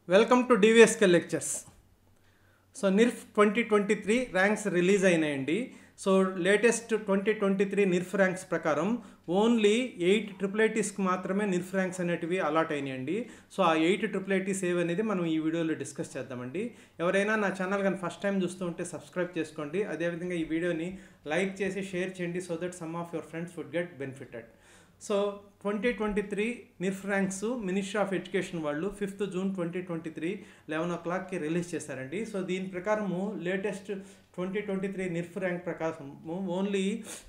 welcome to DVSK lectures so NIRF twenty twenty three ranks release అయినాయండి so latest twenty twenty three NIRF ranks ప్రకారం only eight triple ఐటీస్కి మాత్రమే నిర్ఫ్ ర్యాంక్స్ అనేటివి అలాట్ అయినాయండి సో ఆ ఎయిట్ ట్రిపుల్ ఐటీస్ ఏవనేది మనం ఈ వీడియోలో డిస్కస్ చేద్దామండి ఎవరైనా నా ఛానల్ కానీ ఫస్ట్ టైం చూస్తూ ఉంటే సబ్స్క్రైబ్ చేసుకోండి అదేవిధంగా ఈ వీడియోని లైక్ చేసి షేర్ చేయండి so that some of your friends would get benefited so twenty twenty three NIRF ranks ministry of education వాళ్ళు fifth June twenty twenty three eleven ఓ క్లాక్కి రిలీజ్ చేశారండి సో దీని ప్రకారము latest twenty twenty three NIRF rank ప్రకారము only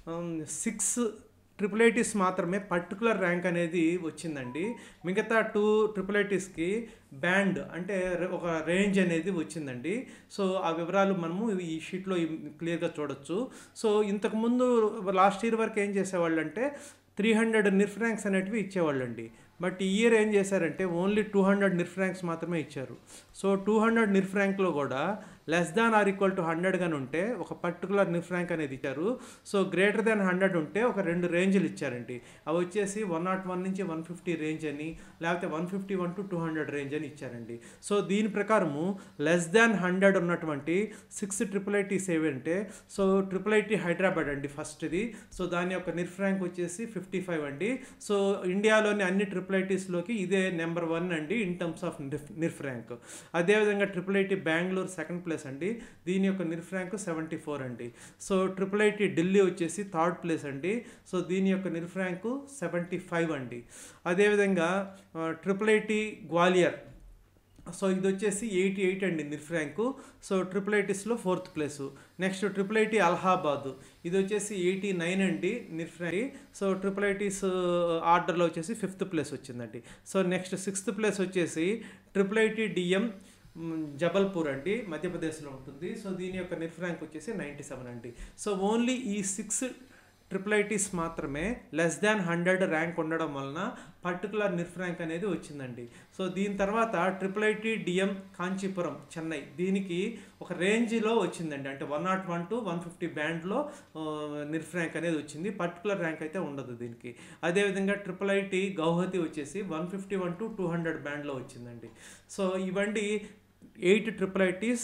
six triple ITs మాత్రమే particular rank అనేది వచ్చిందండి మిగతా టూ ట్రిపుల్ ఐటీస్కి బ్యాండ్ అంటే ఒక రేంజ్ అనేది వచ్చిందండి సో ఆ వివరాలు మనము ఈ షీట్లో క్లియర్గా చూడొచ్చు సో ఇంతకుముందు లాస్ట్ ఇయర్ వరకు ఏం చేసేవాళ్ళు అంటే త్రీ హండ్రెడ్ నిర్ఫ్ ర్యాంక్స్ అనేటివి ఇచ్చేవాళ్ళండి బట్ ఈ ఇయర్ ఏం చేశారంటే only two hundred NIRF ranks మాత్రమే ఇచ్చారు సో టూ హండ్రెడ్ నిర్ఫ్ ర్యాంక్లో కూడా less than or equal to hundred కానీ ఉంటే ఒక పర్టికులర్ నిర్ఫ్ ర్యాంక్ అనేది ఇచ్చారు సో గ్రేటర్ దాన్ హండ్రెడ్ ఉంటే ఒక రెండు రేంజ్లు ఇచ్చారండి అవి వచ్చేసి వన్ నాట్ వన్ నుంచి వన్ ఫిఫ్టీ రేంజ్ అని లేకపోతే one fifty one to two hundred range అని ఇచ్చారండి సో దీని ప్రకారము లెస్ దాన్ హండ్రెడ్ ఉన్నటువంటి సిక్స్ ట్రిపుల్ ఐటీస్ ఏవంటే సో ట్రిపుల్ ఐటీ హైదరాబాద్ అండి ఫస్ట్ది సో దాని యొక్క నిర్ఫ్ ర్యాంక్ వచ్చేసి ఫిఫ్టీ ఫైవ్ అండి సో ఇండియాలోని అన్ని ట్రిపుల్ ఐటీస్లోకి ఇదే నెంబర్ వన్ అండి in terms of NIRF NIRF rank అదేవిధంగా triple IT Bengaluru second place అండి దీని యొక్క నిర్ఫ్ ర్యాంక్ సెవెంటీ ఫోర్ అండి సో ట్రిపుల్ ఐటీ ఢిల్లీ వచ్చేసి థర్డ్ ప్లేస్ అండి సో దీని యొక్క నిర్ఫ్ ర్యాంకు సెవెంటీ ఫైవ్ అండి అదేవిధంగా ట్రిపుల్ ఐటీ గ్వాలియర్ సో ఇది వచ్చేసి ఎయిటీ ఎయిట్ అండి నిర్ఫ్ ర్యాంకు సో ట్రిపుల్ ఐటీస్లో fourth place next triple IT Allahabad ఇది వచ్చేసి ఎయిటీ నైన్ అండి NIRF rank so triple ITs ఆర్డర్లో వచ్చేసి ఫిఫ్త్ ప్లేస్ వచ్చిందండి సో నెక్స్ట్ సిక్స్త్ ప్లేస్ వచ్చేసి ట్రిపుల్ ఐటీ డిఎం జబల్పూర్ అండి మధ్యప్రదేశ్లో ఉంటుంది సో దీని యొక్క నిర్ఫ్ ర్యాంక్ వచ్చేసి నైంటీ సెవెన్ అండి సో ఓన్లీ ఈ సిక్స్ ట్రిపుల్ ఐటీస్ మాత్రమే లెస్ దాన్ హండ్రెడ్ ర్యాంక్ ఉండడం వలన పర్టికులర్ నిర్ఫ్ ర్యాంక్ అనేది వచ్చిందండి సో దీని తర్వాత triple IT DM Kanchipuram Chennai దీనికి ఒక రేంజ్లో వచ్చిందండి అంటే one not one to one fifty బ్యాండ్లో నిర్ఫ్ ర్యాంక్ అనేది వచ్చింది పర్టికులర్ ర్యాంక్ అయితే ఉండదు దీనికి అదేవిధంగా ట్రిపుల్ ఐటీ గౌహతి వచ్చేసి one fifty one to two hundred బ్యాండ్లో వచ్చిందండి సో ఇవండి eight triple ITs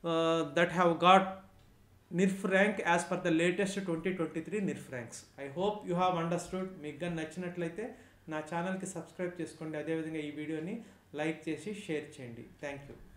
that have got NIRF rank as per the latest twenty twenty three NIRF ranks I hope you have understood మీకు కానీ నచ్చినట్లయితే నా ఛానల్కి subscribe చేసుకోండి అదేవిధంగా ఈ వీడియోని లైక్ చేసి షేర్ చేయండి థ్యాంక్ యూ